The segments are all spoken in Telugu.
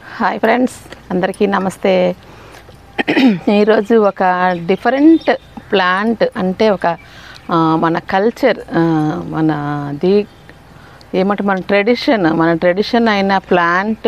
హాయ్ ఫ్రెండ్స్ అందరికీ నమస్తే ఈరోజు ఒక డిఫరెంట్ ప్లాంట్ అంటే ఒక ఆ, మన కల్చర్ మన ది ఏమంటే మన ట్రెడిషన్ మన ట్రెడిషన్ అయిన ప్లాంట్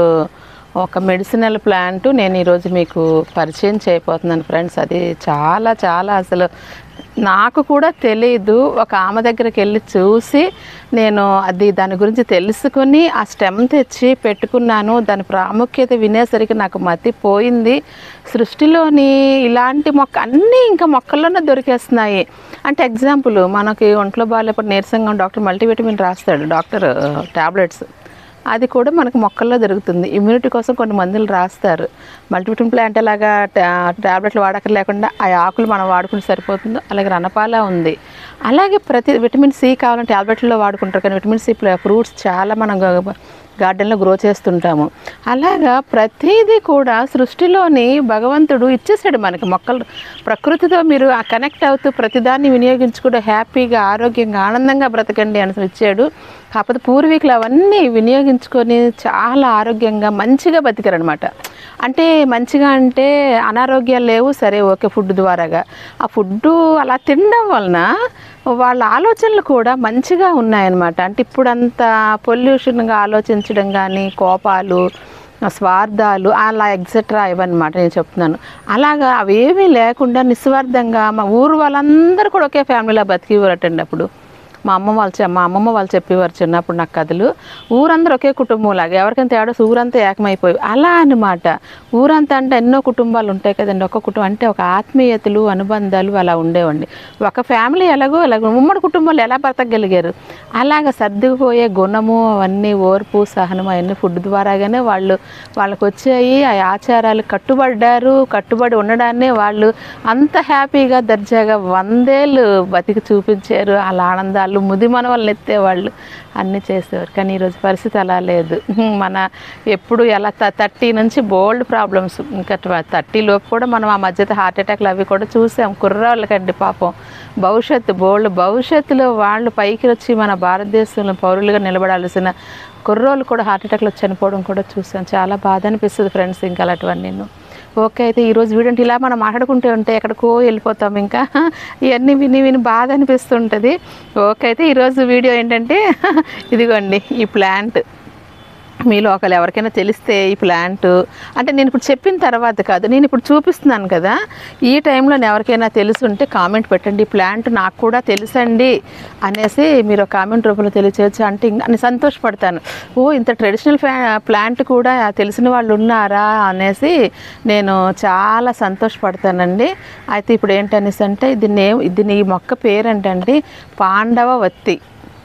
ఒక మెడిసినల్ ప్లాంట్ నేను ఈరోజు మీకు పరిచయం చేయబోతున్నాను ఫ్రెండ్స్ అది చాలా చాలా అసలు నాకు కూడా తెలియదు ఒక ఆమె దగ్గరికి వెళ్ళి చూసి నేను అది దాని గురించి తెలుసుకొని ఆ స్టెమ్ తెచ్చి పెట్టుకున్నాను దాని ప్రాముఖ్యత వినేసరికి నాకు మతి పోయింది సృష్టిలోని ఇలాంటి మొక్క అన్నీ ఇంకా మొక్కల్లోనే దొరికేస్తున్నాయి అంటే ఎగ్జాంపుల్ మనకి ఒంట్లో బాగాలేకపోతే నీరసంగా డాక్టర్ మల్టీవిటమిన్ రాస్తాడు డాక్టర్ టాబ్లెట్స్ అది కూడా మనకు మొక్కల్లో దొరుకుతుంది ఇమ్యూనిటీ కోసం కొన్ని మందులు రాస్తారు మల్టీవిటమిన్ ప్లాంట్ ఎలాగా ట్యాబ్లెట్లు వాడకం లేకుండా ఆ ఆకులు మనం వాడుకుంటే సరిపోతుందో అలాగే రణపాల ఉంది అలాగే ప్రతి విటమిన్ సి కావాలంటే ట్యాబ్లెట్లో వాడుకుంటారు కానీ విటమిన్ సి ఫ్రూట్స్ చాలా మనం గా- గార్డెన్లో గ్రో చేస్తుంటాము అలాగా ప్రతిదీ కూడా సృష్టిలోని భగవంతుడు ఇచ్చేసాడు మనకి మొక్కలు ప్రకృతితో మీరు ఆ కనెక్ట్ అవుతూ ప్రతిదాన్ని వినియోగించుకుంటూ హ్యాపీగా ఆరోగ్యంగా ఆనందంగా బ్రతకండి అని ఇచ్చాడు కాకపోతే పూర్వీకులు అవన్నీ వినియోగించుకొని చాలా ఆరోగ్యంగా మంచిగా బతికారనమాట అంటే మంచిగా అంటే అనారోగ్యాలు లేవు సరే ఓకే ఫుడ్ ద్వారాగా ఆ ఫుడ్ అలా తినడం వలన వాళ్ళ ఆలోచనలు కూడా మంచిగా ఉన్నాయన్నమాట అంటే ఇప్పుడంత పొల్యూషన్గా ఆలోచించడం కానీ కోపాలు స్వార్థాలు అలా ఎగ్జెట్రా ఇవన్నమాట నేను చెప్తున్నాను అలాగా అవేమీ లేకుండా నిస్వార్థంగా మా ఊరు వాళ్ళందరూ కూడా ఒకే ఫ్యామిలీలో బతికివరటండి అప్పుడు మా అమ్మ వాళ్ళు చె- మా అమ్మమ్మ వాళ్ళు చెప్పేవారు చిన్నప్పుడు నాకు కథలు ఊరందరూ ఒకే కుటుంబం లాగా ఎవరికైనా తేడా వస్తే ఊరంతా ఏకమైపోయి అలా అన్నమాట ఊరంతా అంటే ఎన్నో కుటుంబాలు ఉంటాయి కదండి ఒక కుటుంబం అంటే ఒక ఆత్మీయతలు అనుబంధాలు అలా ఉండేవండి ఒక ఫ్యామిలీ ఎలాగో అలాగో ఉమ్మడి కుటుంబాలు ఎలా బ్రతకగలిగారు అలాగ సర్దుకుపోయే గుణము అవన్నీ ఓర్పు సహనం అవన్నీ ఫుడ్ ద్వారాగానే వాళ్ళు వాళ్ళకి వచ్చాయి ఆ ఆచారాలు కట్టుబడ్డారు కట్టుబడి ఉండడాన్నే వాళ్ళు అంత హ్యాపీగా దర్జాగా వందేళ్ళు బతికి చూపించారు వాళ్ళ ఆనందాలు ముది మన వాళ్ళు ఎత్తేవాళ్ళు అన్నీ చేసేవారు కానీ ఈరోజు పరిస్థితి అలా లేదు మన ఎప్పుడు ఎలా థర్టీ నుంచి బోల్డ్ ప్రాబ్లమ్స్ ఇంకా థర్టీ లోపు కూడా మనం ఆ మధ్యత హార్ట్ అటాక్లు అవి కూడా చూసాం కుర్రాళ్ళకండి పాపం భవిష్యత్తు బోల్డ్ భవిష్యత్తులో వాళ్ళు పైకి వచ్చి మన భారతదేశంలో పౌరులుగా నిలబడాల్సిన కుర్రోళ్ళు కూడా హార్ట్ అటాక్లో చనిపోవడం కూడా చూసాం చాలా బాధ అనిపిస్తుంది ఫ్రెండ్స్ ఇంకా అలాంటివన్నీ ఓకే అయితే ఈరోజు వీడియో అంటే ఇలా మనం మాట్లాడుకుంటూ ఉంటే ఎక్కడికో వెళ్ళిపోతాం ఇంకా ఇవన్నీ విని విని బాధ అనిపిస్తుంటుంది ఓకే అయితే ఈరోజు వీడియో ఏంటంటే ఇదిగోండి ఈ ప్లాంట్ మీలో ఒకళ్ళు ఎవరికైనా తెలిస్తే ఈ ప్లాంట్ అంటే నేను ఇప్పుడు చెప్పిన తర్వాత కాదు నేను ఇప్పుడు చూపిస్తున్నాను కదా ఈ టైంలో ఎవరికైనా తెలుసుంటే కామెంట్ పెట్టండి ఈ ప్లాంట్ నాకు కూడా తెలుసండి అనేసి మీరు ఒక కామెంట్ రూపంలో తెలియచేయచ్చు అంటే ఇంకా నేను సంతోషపడతాను ఓ ఇంత ట్రెడిషనల్ ప్లాంట్ కూడా తెలిసిన వాళ్ళు ఉన్నారా అనేసి నేను చాలా సంతోషపడతానండి అయితే ఇప్పుడు ఏంటనేసి అంటే దీన్ని ఏం దీని ఈ మొక్క పేరు ఏంటంటే పాండవవత్తి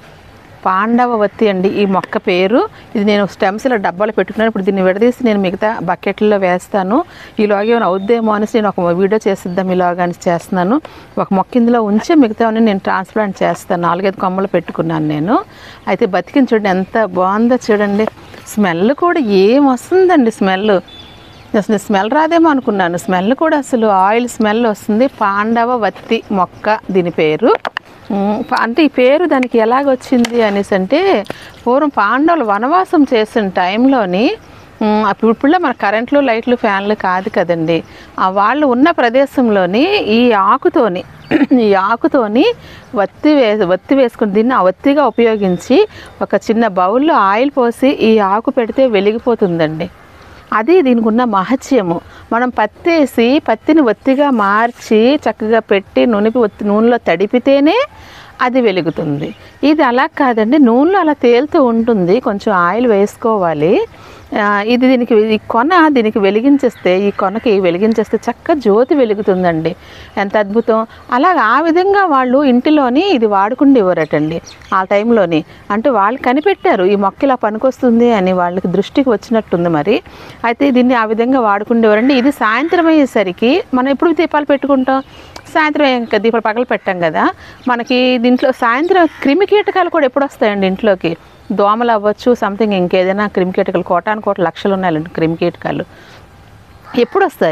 పాండవవతి అండి ఈ మొక్క పేరు ఇది నేను స్టెమ్స్ ఇలా డబ్బాలో పెట్టుకున్నాను ఇప్పుడు దీన్ని విడదీసి నేను మిగతా బకెట్లో వేస్తాను ఈలోగా ఏమైనా అవుద్దేమో అనేసి నేను ఒక వీడియో చేసిద్దాం ఇలాగా అని చేస్తున్నాను ఒక మొక్క ఇందులో ఉంచి మిగతా నేను ట్రాన్స్ప్లాంట్ చేస్తాను నాలుగైదు కొమ్మలు పెట్టుకున్నాను నేను అయితే బతికిన చూడండి ఎంత బాగుందో చూడండి స్మెల్ కూడా ఏం వస్తుందండి స్మెల్ అసలు స్మెల్ రాదేమో అనుకున్నాను స్మెల్ కూడా అసలు ఆయిల్ స్మెల్ వస్తుంది పాండవ వత్తి మొక్క దీని పేరు ఉమ్, ప- అంటే ఈ పేరు దానికి ఎలాగొచ్చింది అనేసి అంటే పూర్వం పాండవులు వనవాసం చేసిన టైంలోని ఉమ్, అప్పుడు ఇప్పుడులో మన కరెంట్లు లైట్లు ఫ్యాన్లు కాదు కదండి ఆ వాళ్ళు ఉన్న ప్రదేశంలోని ఈ ఆకుతోని ఈ ఆకుతోని వత్తి వే వత్తి వేసుకుని దీన్ని ఆ వత్తిగా ఉపయోగించి ఒక చిన్న బౌల్లో ఆయిల్ పోసి ఈ ఆకు పెడితే వెలిగిపోతుందండి అది దీనికి ఉన్న మహత్యము మనం పత్తేసి పత్తిని ఒత్తిగా మార్చి చక్కగా పెట్టి నూనెకి ఒత్తి నూనెలో తడిపితేనే అది వెలుగుతుంది ఇది అలా కాదండి నూనెలో అలా తేలుతూ ఉంటుంది కొంచెం ఆయిల్ వేసుకోవాలి ఆ, ఇది దీనికి ఈ కొన దీనికి వెలిగించేస్తే ఈ కొనకి వెలిగించేస్తే చక్క జ్యోతి వెలుగుతుందండి ఎంత అద్భుతం అలాగ ఆ విధంగా వాళ్ళు ఇంటిలోని ఇది వాడుకుండేవారటండి ఆ టైంలోని అంటే వాళ్ళు కనిపెట్టారు ఈ మొక్క ఇలా పనికొస్తుంది అని వాళ్ళకి దృష్టికి వచ్చినట్టుంది మరి అయితే దీన్ని ఆ విధంగా వాడుకుండేవారండి ఇది సాయంత్రం అయ్యేసరికి మనం ఎప్పుడు దీపాలు పెట్టుకుంటాం సాయంత్రం ఇంకా దీపాలు పగలు పెట్టాం కదా మనకి దీంట్లో సాయంత్రం క్రిమి కీటకాలు కూడా ఎప్పుడు వస్తాయండి ఇంట్లోకి దోమలు అవ్వచ్చు సంథింగ్ ఇంకేదైనా క్రిమి కీటకాలు కోటాను కోట లక్షలు ఉన్నాయి క్రిమి కీటకాలు ఎప్పుడు వస్తాయి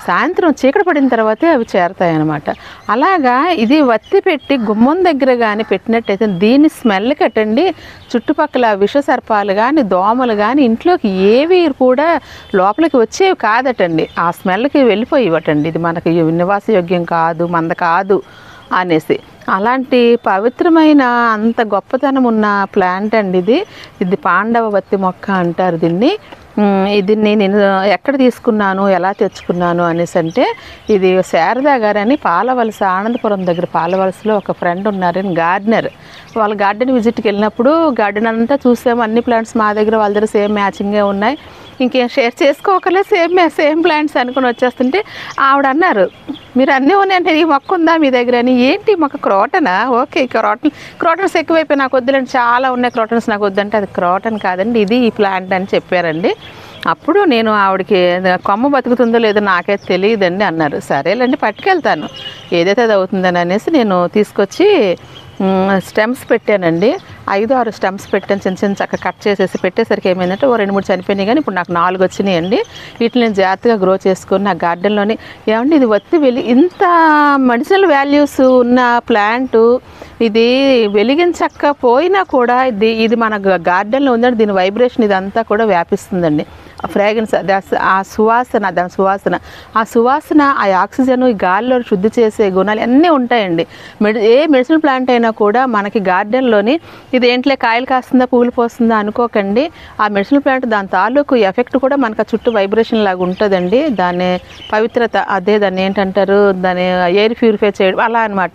సాయంత్రం చీకటి పడిన తర్వాతే అవి చేరతాయి అన్నమాట అలాగా ఇది వత్తి పెట్టి గుమ్మం దగ్గర కానీ పెట్టినట్టయితే దీని స్మెల్ కట్టండి చుట్టుపక్కల విష సర్పాలు కానీ దోమలు కానీ ఇంట్లోకి ఏవి కూడా లోపలికి వచ్చేవి కాదటండి ఆ స్మెల్కి వెళ్ళిపోయివటండి ఇది మనకి నివాసయోగ్యం కాదు మంద కాదు అనేసి అలాంటి పవిత్రమైన అంత గొప్పతనం ఉన్న ప్లాంట్ అండి ఇది ఇది పాండవ వత్తి మొక్క అంటారు దీన్ని ఉమ్, దీన్ని నేను ఎక్కడ తీసుకున్నాను ఎలా తెచ్చుకున్నాను అనేసి అంటే ఇది శారదా గారని పాలవలస ఆనందపురం దగ్గర పాలవలసలో ఒక ఫ్రెండ్ ఉన్నారు గార్డెనర్ వాళ్ళ గార్డెన్ విజిట్కి వెళ్ళినప్పుడు గార్డెన్ అంతా చూసాము అన్ని ప్లాంట్స్ మా దగ్గర వాళ్ళ దగ్గర సేమ్ మ్యాచింగే ఉన్నాయి ఇంకేం షేర్ చేసుకోకలే సేమ్ సేమ్ ప్లాంట్స్ అనుకుని వచ్చేస్తుంటే ఆవిడ అన్నారు మీరు అన్నీ ఉన్నాయంటే ఈ మొక్క ఉందా మీ దగ్గర అని ఏంటి ఈ మొక్క క్రోటనా ఓకే క్రోటన్ క్రోటన్స్ ఎక్కువైపోయి నాకు వద్దులండి చాలా ఉన్నాయి క్రోటన్స్ నాకు వద్దంటే అది క్రోటన్ కాదండి ఇది ఈ ప్లాంట్ అని చెప్పారండి అప్పుడు నేను ఆవిడకి కొమ్మ బతుకుతుందో లేదో నాకైతే తెలియదండి అన్నారు సరేలేండి పట్టుకెళ్తాను ఏదైతే అది అవుతుందని అనేసి నేను తీసుకొచ్చి స్టెమ్స్ పెట్టానండి ఐదు ఆరు స్టెమ్స్ పెట్టాను చిన్న చిన్న చక్క కట్ చేసేసి పెట్టేసరికి ఏమైందంటే ఓ రెండు మూడు చనిపోయినాయి కానీ ఇప్పుడు నాకు నాలుగు వచ్చినాయండి వీటిని నేను జాగ్రత్తగా గ్రో చేసుకుని నా గార్డెన్లోని ఏమండి ఇది వత్తి వెళ్ళి ఇంత మెడిసినల్ వాల్యూస్ ఉన్న ప్లాంట్ ఇది వెలిగించకపోయినా కూడా ఇది ఇది మన గార్డెన్లో ఉందండి దీని వైబ్రేషన్ ఇదంతా కూడా వ్యాపిస్తుందండి ఆ ఫ్రాగ్రెన్స్ అది ఆ- ఆ సువాసన దాని సువాసన ఆ సువాసన ఆ ఆక్సిజన్ ఈ గాలిలో శుద్ధి చేసే గుణాలు అన్నీ ఉంటాయండి మెడి ఏ మెడిసినల్ ప్లాంట్ అయినా కూడా మనకి గార్డెన్లోని ఇది ఏంట్లే కాయలు కాస్తుందా పువ్వులు పోస్తుందా అనుకోకండి ఆ మెడిసినల్ ప్లాంట్ దాని తాలూకు ఎఫెక్ట్ కూడా మనకు ఆ చుట్టూ వైబ్రేషన్ లాగా ఉంటుందండి దాని పవిత్రత అదే దాన్ని ఏంటంటారు దాని ఎయిర్ ప్యూరిఫై చేయడం అలా అనమాట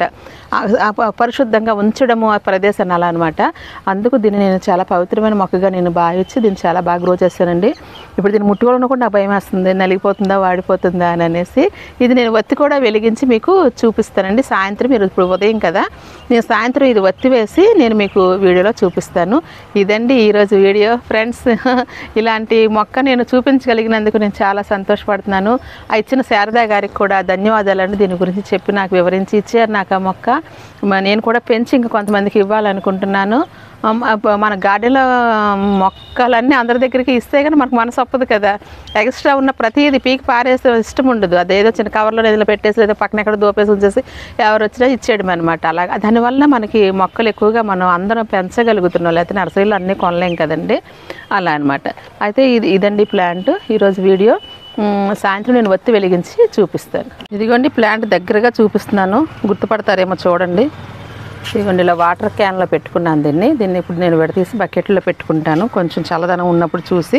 పరిశుద్ధంగా ఉంచడము ఆ ప్రదేశాన్ని అలా అనమాట అందుకు దీన్ని నేను చాలా పవిత్రమైన మొక్కగా నేను భావించి దీన్ని చాలా బాగా గ్రో చేశానండి ఇప్పుడు దీన్ని ముట్టుకోవడం కూడా నాకు భయం వేస్తుంది నలిగిపోతుందా వాడిపోతుందా అని అనేసి ఇది నేను వత్తి కూడా వెలిగించి మీకు చూపిస్తానండి సాయంత్రం మీరు ఇప్పుడు ఉదయం కదా నేను సాయంత్రం ఇది వత్తి వేసి నేను మీకు వీడియోలో చూపిస్తాను ఇదండి ఈరోజు వీడియో ఫ్రెండ్స్ ఇలాంటి మొక్క నేను చూపించగలిగినందుకు నేను చాలా సంతోషపడుతున్నాను ఆ ఇచ్చిన శారదా గారికి కూడా ధన్యవాదాలండి దీని గురించి చెప్పి నాకు వివరించి ఇచ్చారు నాకు ఆ మొక్క మ- నేను కూడా పెంచి ఇంకా కొంతమందికి ఇవ్వాలనుకుంటున్నాను అమ్, అప్ప- మన గార్డెన్లో మొక్కలన్నీ అందరి దగ్గరికి ఇస్తే కానీ మనకు మనసు ఒప్పదు కదా ఎక్స్ట్రా ఉన్న ప్రతిదీ పీకి పారేసే ఇష్టం ఉండదు అదేదో చిన్న కవర్లో ఏదో పెట్టేసి లేదా పక్కన ఎక్కడ దోపేసి ఉంచేసి ఎవరు వచ్చినా ఇచ్చేయడం అనమాట అలాగా దానివల్ల మనకి మొక్కలు ఎక్కువగా మనం అందరం పెంచగలుగుతున్నాం లేకపోతే నర్సరీలో అన్నీ కొనలేం కదండి అలా అనమాట అయితే ఇది ఇదండి ప్లాంట్ ఈరోజు వీడియో మ్, సాయంత్రం నేను ఒత్తి వెలిగించి చూపిస్తాను ఇదిగోండి ప్లాంట్ దగ్గరగా చూపిస్తున్నాను గుర్తుపడతారేమో చూడండి ఇదిగోండి ఇలా వాటర్ క్యాన్లో పెట్టుకున్నాను దీన్ని దీన్ని ఇప్పుడు నేను విడతీసి బకెట్లో పెట్టుకుంటాను కొంచెం చల్లదనం ఉన్నప్పుడు చూసి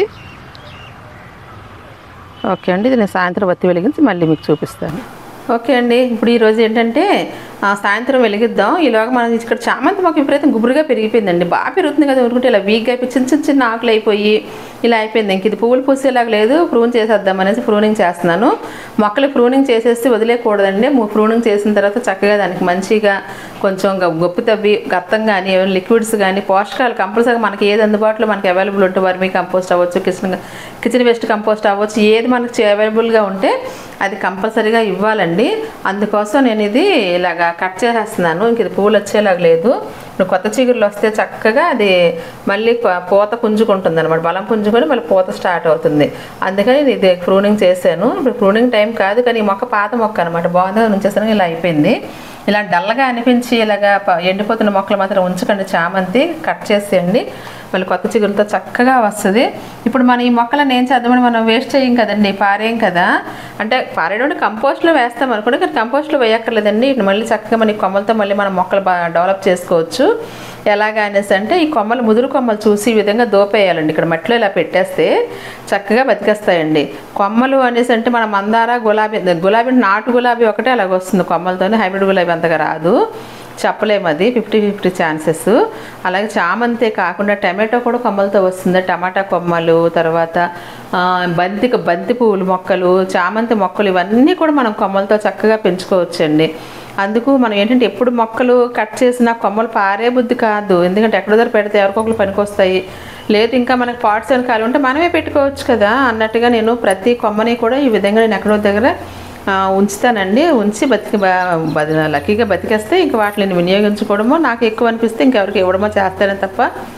ఓకే అండి ఇది నేను సాయంత్రం ఒత్తి వెలిగించి మళ్ళీ మీకు చూపిస్తాను ఓకే అండి ఇప్పుడు ఈరోజు ఏంటంటే ఆ, సాయంత్రం వెలిగిద్దాం ఈలోగా మనం ఇక్కడ చామంతి మాకు విపరీతం గుబురుగా పెరిగిపోయిందండి బాగా పెరుగుతుంది కదా ఊరుకుంటే ఇలా వీక్గా అయిపోయి చిన్న చిన్న చిన్న ఆకులు అయిపోయి ఇలా అయిపోయింది ఇంక ఇది పువ్వులు పూసేలాగా లేదు ప్రూన్ చేసేద్దాం అనేసి ప్రూనింగ్ చేస్తున్నాను మొక్కలు ప్రూనింగ్ చేసేసి వదిలేయకూడదండి ప్రూనింగ్ చేసిన తర్వాత చక్కగా దానికి మంచిగా కొంచెం గ- గొప్పి తవ్వి గత్తం కానీ ఏమైనా లిక్విడ్స్ కానీ పోషకాలు కంపల్సరీగా మనకి ఏది అందుబాటులో మనకి అవైలబుల్ ఉంటే వర్మీ కంపోస్ట్ అవ్వచ్చు కిచెన్ కిచెన్ వేస్ట్ కంపోస్ట్ అవ్వచ్చు ఏది మనకి అవైలబుల్గా ఉంటే అది కంపల్సరీగా ఇవ్వాలండి అందుకోసం నేను ఇది ఇలాగా కట్ చేసేస్తున్నాను ఇంక ఇది పువ్వులు వచ్చేలాగా లేదు ఇప్పుడు కొత్త చిగురులు వస్తే చక్కగా అది మళ్ళీ ప- పూత పుంజుకుంటుంది అనమాట బలం పుంజుకొని మళ్ళీ పూత స్టార్ట్ అవుతుంది అందుకని నేను ఇది ప్రూనింగ్ చేశాను ఇప్పుడు ప్రూనింగ్ టైం కాదు కానీ ఈ మొక్క పాత మొక్క అనమాట బాగుందా ఉంచేస్తాను ఇలా అయిపోయింది ఇలా డల్లగా అనిపించి ఇలాగా ప- ఎండిపోతున్న మొక్కలు మాత్రం ఉంచకండి చామంతి కట్ చేసేయండి మళ్ళీ కొత్త చిగురులతో చక్కగా వస్తుంది ఇప్పుడు మనం ఈ మొక్కలను ఏం చేద్దామని మనం వేస్ట్ చేయం కదండి పారేయం కదా అంటే పారేయడం కంపోస్ట్లో వేస్తాం అనుకోండి కానీ కంపోస్ట్లో వేయక్కర్లేదండి ఇటు మళ్ళీ చక్కగా మన ఈ కొమ్మలతో మళ్ళీ మనం మొక్కలు బాగా డెవలప్ చేసుకోవచ్చు ఎలాగా అనేసి అంటే ఈ కొమ్మలు ముదురు కొమ్మలు చూసి ఈ విధంగా దోపేయాలండి ఇక్కడ మట్టిలో ఇలా పెట్టేస్తే చక్కగా బతికేస్తాయండి కొమ్మలు అనేసి అంటే మన మందార గులాబీ గులాబీ నాటు గులాబీ ఒకటే అలాగ వస్తుంది కొమ్మలతోనే హైబ్రిడ్ గులాబీ అంతగా రాదు చెప్పలేము అది ఫిఫ్టీ ఫిఫ్టీ ఛాన్సెస్ అలాగే చామంతే కాకుండా టమాటో కూడా కొమ్మలతో వస్తుంది టమాటా కొమ్మలు తర్వాత ఆ, బంతి బంతి పువ్వులు మొక్కలు చామంతి మొక్కలు ఇవన్నీ కూడా మనం కొమ్మలతో చక్కగా పెంచుకోవచ్చండి అందుకు మనం ఏంటంటే ఎప్పుడు మొక్కలు కట్ చేసినా కొమ్మలు పారే బుద్ధి కాదు ఎందుకంటే ఎక్కడ దగ్గర పెడితే ఎవరికొకరు పనికొస్తాయి లేదు ఇంకా మనకి పాట్స్ అని కాలు ఉంటే మనమే పెట్టుకోవచ్చు కదా అన్నట్టుగా నేను ప్రతి కొమ్మని కూడా ఈ విధంగా నేను ఎక్కడో దగ్గర ఆ, ఉంచుతానండి ఉంచి బతికి బ- బ- లక్కీగా బతికేస్తే ఇంక వాటిని వినియోగించుకోవడమో నాకు ఎక్కువ అనిపిస్తే ఇంకెవరికి ఇవ్వడమో చేస్తానే తప్ప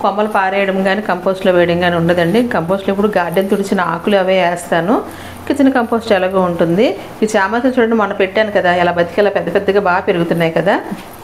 కొమ్మలు పారేయడం కానీ కంపోస్ట్లో వేయడం కానీ ఉండదండి కంపోస్ట్లో ఇప్పుడు గార్డెన్ తుడిచిన ఆకులు అవే వేస్తాను కిచెన్ కంపోస్ట్ ఎలాగో ఉంటుంది ఈ చామంతి చూడండి మొన్న పెట్టాను కదా ఇలా బతికేలా పెద్ద పెద్దగా బాగా పెరుగుతున్నాయి కదా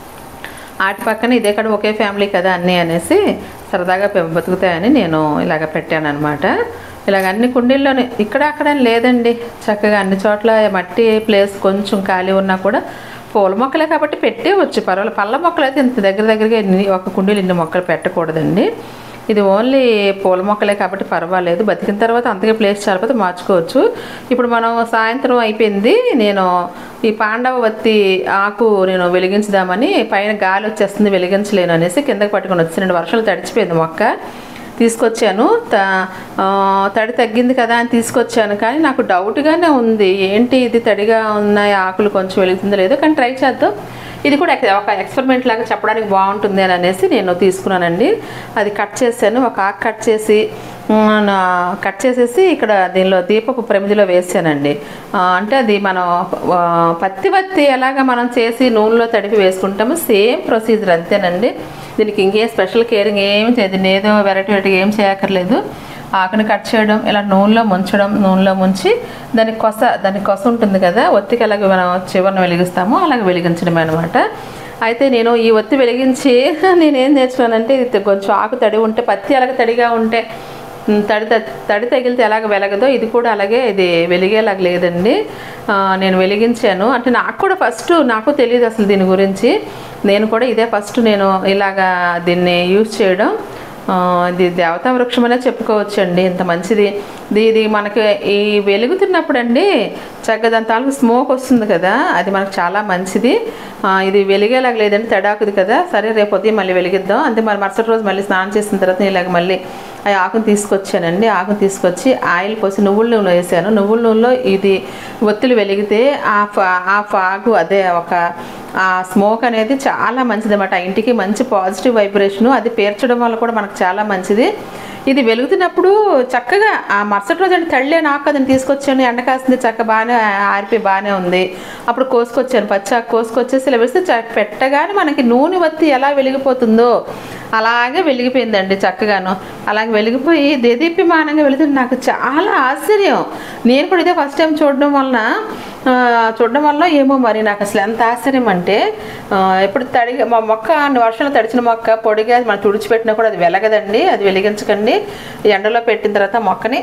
ఆటి పక్కన ఇదే కాడ ఒకే ఫ్యామిలీ కదా అన్నీ అనేసి సరదాగా పె- బతుకుతాయని నేను ఇలాగ పెట్టాను అనమాట ఇలాగ అన్ని కుండీల్లోనే ఇక్కడ అక్కడ అని లేదండి చక్కగా అన్ని చోట్ల మట్టి ప్లేస్ కొంచెం ఖాళీ ఉన్నా కూడా పూల మొక్కలే కాబట్టి పెట్టేవచ్చు పర్వాలేదు పళ్ళ మొక్కలు అయితే ఇంత దగ్గర దగ్గరగా ఇన్ని ఒక కుండీలు ఇన్ని మొక్కలు పెట్టకూడదండి ఇది ఓన్లీ పూల మొక్కలే కాబట్టి పర్వాలేదు బతికిన తర్వాత అంతగా ప్లేస్ చాలిపోతే మార్చుకోవచ్చు ఇప్పుడు మనం సాయంత్రం అయిపోయింది నేను ఈ పాండవ వత్తి ఆకు నేను వెలిగించుదామని పైన గాలి వచ్చేస్తుంది వెలిగించలేను అనేసి కిందకి పట్టుకొని వచ్చిన వర్షాలు తడిచిపోయింది మొక్క తీసుకొచ్చాను త ఆ, తడి తగ్గింది కదా అని తీసుకొచ్చాను కానీ నాకు డౌట్గానే ఉంది ఏంటి ఇది తడిగా ఉన్నాయి ఆకులు కొంచెం వెలుగుతుందో లేదో కానీ ట్రై చేద్దాం ఇది కూడా ఎక్- ఒక ఎక్స్పెరిమెంట్ లాగా చెప్పడానికి బాగుంటుంది అని అనేసి నేను తీసుకున్నానండి అది కట్ చేశాను ఒక ఆకు కట్ చేసి మ్, నా- కట్ చేసేసి ఇక్కడ దీనిలో దీపపు ప్రమిదిలో వేసానండి ఆ, అంటే అది మనం ఆ, పత్తి వత్తి ఎలాగ మనం చేసి నూనెలో తడిపి వేసుకుంటామో సేమ్ ప్రొసీజర్ అంతేనండి దీనికి ఇంకేం స్పెషల్ కేరింగ్ ఏమి చేయదు దీన్ని ఏదో వెరైటీ వెరైటీ ఏం చేయక్కర్లేదు ఆకుని కట్ చేయడం ఇలా నూనెలో ముంచడం నూనెలో ముంచి దానికి కొస దానికి కొస ఉంటుంది కదా ఒత్తికి అలాగే మనం చివరిని వెలిగిస్తామో అలాగే వెలిగించడం అనమాట అయితే నేను ఈ ఒత్తి వెలిగించి నేనేం నేర్చుకున్నానంటే ఇది కొంచెం ఆకు తడి ఉంటే పత్తి అలాగే తడిగా ఉంటే ఉమ్, తడి త- తడి తగిలితే ఎలాగ వెలగదో ఇది కూడా అలాగే ఇది వెలిగేలాగా లేదండి ఆ, నేను వెలిగించాను అంటే నాకు కూడా ఫస్ట్ నాకు తెలియదు అసలు దీని గురించి నేను కూడా ఇదే ఫస్ట్ నేను ఇలాగా దీన్ని యూజ్ చేయడం ఆ, ఇది దేవతా వృక్షం అనే చెప్పుకోవచ్చండి ఇంత మంచిది ఇది ఇది మనకి ఈ వెలుగుతున్నప్పుడు అండి చక్కగా దాని తాలూకు స్మోక్ వస్తుంది కదా అది మనకు చాలా మంచిది ఆ, ఇది వెలిగేలాగా లేదండి తడాకుది కదా సరే రేపు ఉదయం మళ్ళీ వెలిగిద్దాం అంతే మరి మరుసటి రోజు మళ్ళీ స్నానం చేసిన తర్వాత నేను ఇలాగ మళ్ళీ ఆ ఆకును తీసుకొచ్చానండి ఆకును తీసుకొచ్చి ఆయిల్ పోసి నువ్వుల నూనె వేసాను నువ్వుల నూనెలో ఇది ఒత్తులు వెలిగితే ఆ ఫా ఆ ఫాగు అదే ఒక ఆ స్మోక్ అనేది చాలా మంచిది అనమాట ఇంటికి మంచి పాజిటివ్ వైబ్రేషను అది పేర్చడం వల్ల కూడా మనకు చాలా మంచిది ఇది వెలుగుతున్నప్పుడు చక్కగా ఆ మరుసటి రోజు అంటే తళ్ళే నాకు అదని తీసుకొచ్చాను ఎండ కాసింది చక్క బాగానే ఆరిపోయి బాగానే ఉంది అప్పుడు కోసుకొచ్చాను పచ్చాకు కోసుకొచ్చేసి ఇలా వేస్తే చ- పెట్టగానే మనకి నూనె వత్తి ఎలా వెలిగిపోతుందో అలాగే వెలిగిపోయిందండి చక్కగాను అలాగే వెలిగిపోయి దేదీప్యమానంగా వెళుతుంది నాకు చాలా ఆశ్చర్యం నేను కూడా ఇదే ఫస్ట్ టైం చూడడం వలన ఆ, చూడడం వల్ల ఏమో మరి నాకు అసలు ఎంత ఆశ్చర్యం అంటే ఆ, ఇప్పుడు తడిగా మా మొక్క వర్షంలో తడిచిన మొక్క పొడిగా మనం తుడిచిపెట్టినా కూడా అది వెలగదండి అది వెలిగించకండి ఎండలో పెట్టిన తర్వాత మొక్కని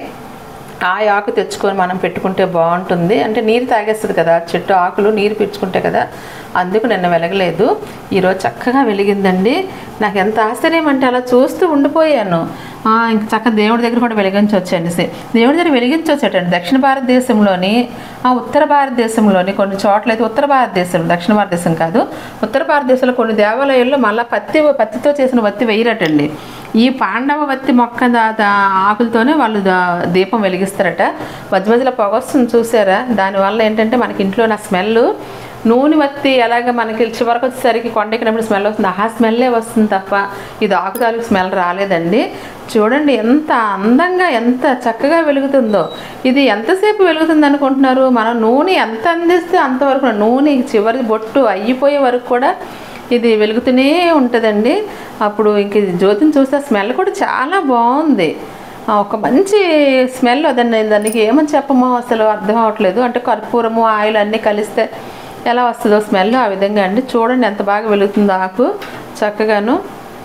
ఆ ఆకు తెచ్చుకొని మనం పెట్టుకుంటే బాగుంటుంది అంటే నీరు తాగేస్తుంది కదా చెట్టు ఆకులు నీరు పీల్చుకుంటే కదా అందుకు నిన్న వెలగలేదు ఈరోజు చక్కగా వెలిగిందండి నాకు ఎంత ఆశ్చర్యం అంటే అలా చూస్తూ ఉండిపోయాను ఆ, ఇంక చక్కగా దేవుడి దగ్గర కూడా వెలిగించవచ్చండి సే- దేవుడి దగ్గర వెలిగించవచ్చటండి దక్షిణ భారతదేశంలోని ఆ ఉత్తర భారతదేశంలోని కొన్ని చోట్ల అయితే ఉత్తర భారతదేశం దక్షిణ భారతదేశం కాదు ఉత్తర భారతదేశంలో కొన్ని దేవాలయాల్లో మళ్ళీ పత్తి పత్తితో చేసిన వత్తి వేయరటండి ఈ పాండవ వత్తి మొక్క దా- దా- ఆకులతోనే వాళ్ళు దా- దీపం వెలిగిస్తారట మధ్య మధ్యలో పొగ వస్తుంది చూసారా దానివల్ల ఏంటంటే మనకి ఇంట్లో నా స్మెల్ నూనె వత్తి ఎలాగ మనకి చివరికి వచ్చేసరికి కొండెక్కినప్పుడు స్మెల్ వస్తుంది ఆ స్మెల్లే వస్తుంది తప్ప ఇది ఆకు తాలూకు స్మెల్ రాలేదండి చూడండి ఎంత అందంగా ఎంత చక్కగా వెలుగుతుందో ఇది ఎంతసేపు వెలుగుతుంది అనుకుంటున్నారు మనం నూనె ఎంత అందిస్తే అంతవరకు నూనె చివరి బొట్టు అయిపోయే వరకు కూడా ఇది వెలుగుతూనే ఉంటుందండి అప్పుడు ఇంక ఇది జ్యోతిని చూస్తే స్మెల్ కూడా చాలా బాగుంది ఆ, ఒక మంచి స్మెల్ దాన్ని దానికి ఏమని చెప్పమో అసలు అర్థం అవ్వట్లేదు అంటే కర్పూరము ఆయిల్ అన్నీ కలిస్తే ఎలా వస్తుందో స్మెల్ ఆ విధంగా అండి చూడండి ఎంత బాగా వెలుగుతుందో ఆకు చక్కగాను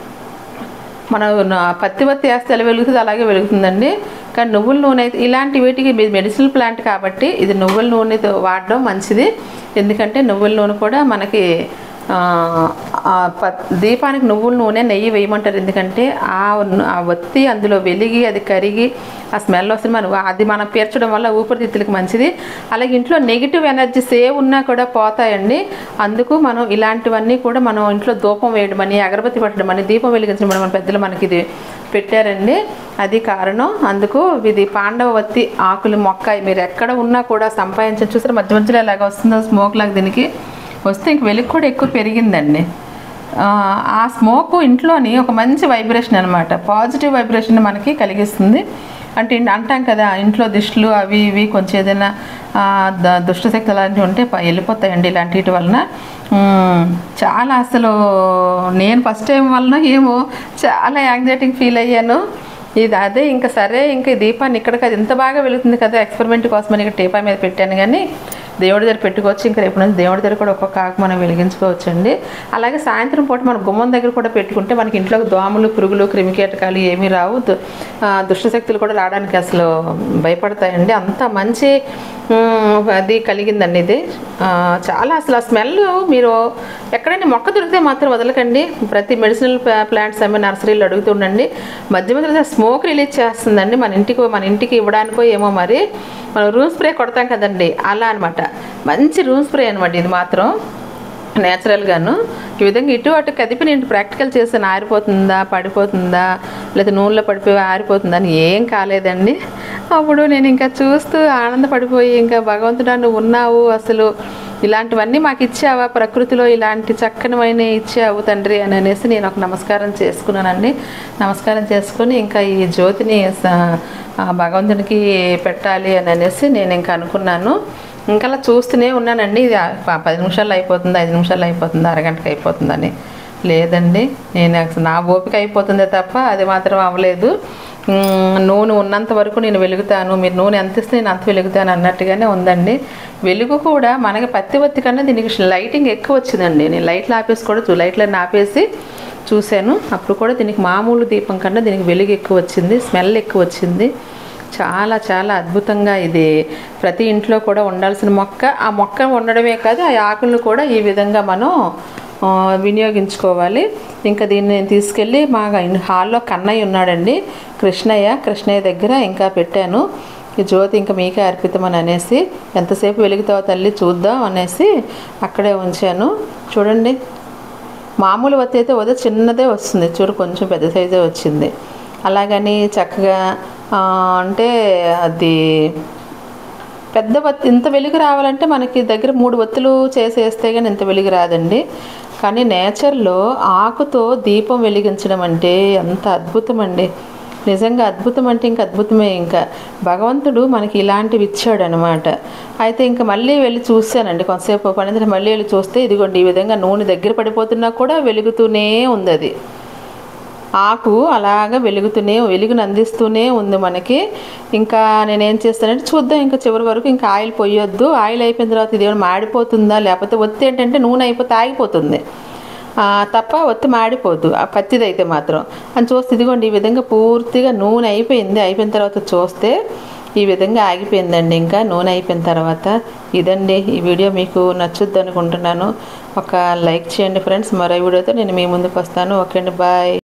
మనం నా- పత్తి పత్తి వేస్తే ఎలా వెలుగుతుంది అలాగే వెలుగుతుందండి కానీ నువ్వుల నూనె అయితే ఇలాంటి వీటికి ఇది మెడిసినల్ ప్లాంట్ కాబట్టి ఇది నువ్వుల నూనెతో వాడడం మంచిది ఎందుకంటే నువ్వుల నూనె కూడా మనకి ఆ, ఆ ప- దీపానికి నువ్వుల నూనె నెయ్యి వేయమంటారు ఎందుకంటే ఆ ను- ఆ ఒత్తి అందులో వెలిగి అది కరిగి ఆ స్మెల్ వస్తుంది మనం అది మనం పీర్చడం వల్ల ఊపిరితిత్తులకు మంచిది అలాగే ఇంట్లో నెగిటివ్ ఎనర్జీస్ ఏ ఉన్నా కూడా పోతాయండి అందుకు మనం ఇలాంటివన్నీ కూడా మనం ఇంట్లో ధూపం వేయడం అని అగరబత్తి పెట్టడం అని దీపం వెలిగించడం అని మన పెద్దలు మనకి ఇది పెట్టారండి అది కారణం అందుకు ఇది పాండవవత్తి ఆకులు మొక్క మీరు ఎక్కడ ఉన్నా కూడా సంపాదించని చూసారు మధ్య మధ్యలో ఎలాగ వస్తుందో స్మోక్ లాగా దీనికి వస్తే ఇంక వెలుగు కూడా ఎక్కువ పెరిగిందండి ఆ, ఆ స్మోక్ ఇంట్లోని ఒక మంచి వైబ్రేషన్ అనమాట పాజిటివ్ వైబ్రేషన్ మనకి కలిగిస్తుంది అంటే ఇన్- అంటాం కదా ఇంట్లో దిష్టిలు అవి ఇవి కొంచెం ఏదైనా ఆ, ద- దుష్టశక్తి అలాంటివి ఉంటే ప- వెళ్ళిపోతాయండి ఇలాంటి వీటి వలన మ్మ్. చాలా అసలు నేను ఫస్ట్ టైం వలన ఏమో చాలా యాంగ్జైటింగ్ ఫీల్ అయ్యాను ఇది అదే ఇంకా సరే ఇంకా ఈ దీపాన్ని ఇక్కడ అది ఇంత బాగా వెలుగుతుంది కదా ఎక్స్పెరిమెంట్ కోసం అని ఇక్కడ టీపా మీద పెట్టాను కానీ దేవుడి దగ్గర పెట్టుకోవచ్చు ఇంకా రేపు నుంచి దేవుడి దగ్గర కూడా ఒక్కొక్క ఆకు మనం వెలిగించుకోవచ్చండి అలాగే సాయంత్రం పూట మన గుమ్మం దగ్గర కూడా పెట్టుకుంటే మనకి ఇంట్లో దోమలు పురుగులు క్రిమికీటకాలు ఏమీ రావు దు- ఆ, దుష్టశక్తులు కూడా రావడానికి అసలు భయపడతాయండి అంత మంచి మ్, అది కలిగిందండి ఇది ఆ, చాలా అసలు ఆ స్మెల్ మీరు ఎక్కడైనా మొక్క దొరికితే మాత్రం వదలకండి ప్రతి మెడిసినల్ ప్లాంట్స్ అమ్మే నర్సరీలు అడుగుతూ ఉండండి మధ్య మధ్యలో స్మోక్ రిలీజ్ చేస్తుందండి మన ఇంటికి మన ఇంటికి ఇవ్వడానికో ఏమో మరి మనం రూమ్ స్ప్రే కొడతాం కదండి అలా అనమాట మంచి రూమ్ స్ప్రే అనమాట ఇది మాత్రం నేచురల్గాను ఈ విధంగా ఇటు అటు కదిపి నేను ప్రాక్టికల్ చేస్తాను ఆరిపోతుందా పడిపోతుందా లేదా నూనెలో పడిపోయి ఆరిపోతుందా అని ఏం కాలేదండి అప్పుడు నేను ఇంకా చూస్తూ ఆనందపడిపోయి ఇంకా భగవంతుడా నువ్వు ఉన్నావు అసలు ఇలాంటివన్నీ మాకు ఇచ్చావా ప్రకృతిలో ఇలాంటి చక్కనివైన ఇచ్చావు తండ్రి అని అనేసి నేను ఒక నమస్కారం చేసుకున్నానండి నమస్కారం చేసుకొని ఇంకా ఈ జ్యోతిని స- ఆ భగవంతునికి పెట్టాలి అని అనేసి నేను ఇంకా అనుకున్నాను ఇంకా అలా చూస్తూనే ఉన్నానండి ఇది ఆ- ప- పది నిమిషాలు అయిపోతుంది ఐదు నిమిషాలు అయిపోతుంది అరగంటకి అయిపోతుందని లేదండి నేను అసలు నా ఓపిక అయిపోతుందే తప్ప అది మాత్రం అవ్వలేదు మ్మ్, నూనె ఉన్నంత వరకు నేను వెలుగుతాను మీరు నూనె ఎంత ఇస్తే నేను అంత వెలుగుతాను అన్నట్టుగానే ఉందండి వెలుగు కూడా మనకి పత్తి వత్తి కన్నా దీనికి లైటింగ్ ఎక్కువ వచ్చిందండి నేను లైట్లు ఆపేసి కూడా చూ లైట్లను ఆపేసి చూశాను అప్పుడు కూడా దీనికి మామూలు దీపం కన్నా దీనికి వెలుగు ఎక్కువ వచ్చింది స్మెల్ ఎక్కువ వచ్చింది చాలా చాలా అద్భుతంగా ఇది ప్రతి ఇంట్లో కూడా ఉండాల్సిన మొక్క ఆ మొక్క ఉండడమే కాదు ఆ ఆకులను కూడా ఈ విధంగా మనం ఆ, వినియోగించుకోవాలి ఇంకా దీన్ని నేను తీసుకెళ్ళి మా ఇన్- హాల్లో కన్నయ్య ఉన్నాడండి కృష్ణయ్య కృష్ణయ్య దగ్గర ఇంకా పెట్టాను ఈ జ్యోతి ఇంకా మీకే అర్పితమని అనేసి ఎంతసేపు వెలుగుతావో తల్లి చూద్దాం అనేసి అక్కడే ఉంచాను చూడండి మామూలు వత్తి అయితే వద చిన్నదే వస్తుంది చూడు కొంచెం పెద్ద సైజే వచ్చింది అలాగని చక్కగా ఆ, అంటే అది పెద్ద వత్తి ఇంత వెలుగు రావాలంటే మనకి దగ్గర మూడు ఒత్తులు చేసేస్తే కానీ ఇంత వెలుగు రాదండి కానీ నేచర్లో ఆకుతో దీపం వెలిగించడం అంటే ఎంత అద్భుతం అండి నిజంగా అద్భుతం అంటే ఇంకా అద్భుతమే ఇంకా భగవంతుడు మనకి ఇలాంటివి ఇచ్చాడు అనమాట అయితే ఇంకా మళ్ళీ వెళ్ళి చూశానండి కొంతసేపు పని తర్వాత మళ్ళీ వెళ్ళి చూస్తే ఇదిగోండి ఈ విధంగా నూనె దగ్గర పడిపోతున్నా కూడా వెలుగుతూనే ఉంది అది ఆకు అలాగా వెలుగుతూనే వెలుగును అందిస్తూనే ఉంది మనకి ఇంకా నేనేం చేస్తానంటే చూద్దాం ఇంకా చివరి వరకు ఇంకా ఆయిల్ పొయ్యొద్దు ఆయిల్ అయిపోయిన తర్వాత ఇది ఏమైనా మాడిపోతుందా లేకపోతే ఒత్తి ఏంటంటే నూనె అయిపోతే ఆగిపోతుంది ఆ, తప్ప ఒత్తి మాడిపోద్దు ఆ పత్తిది అయితే మాత్రం అని చూస్తే ఇదిగోండి ఈ విధంగా పూర్తిగా నూనె అయిపోయింది అయిపోయిన తర్వాత చూస్తే ఈ విధంగా ఆగిపోయిందండి ఇంకా నూనె అయిపోయిన తర్వాత ఇదండి ఈ వీడియో మీకు నచ్చుద్ది అనుకుంటున్నాను ఒక లైక్ చేయండి ఫ్రెండ్స్ మరో వీడియోతో నేను మీ ముందుకు వస్తాను ఓకే అండి బాయ్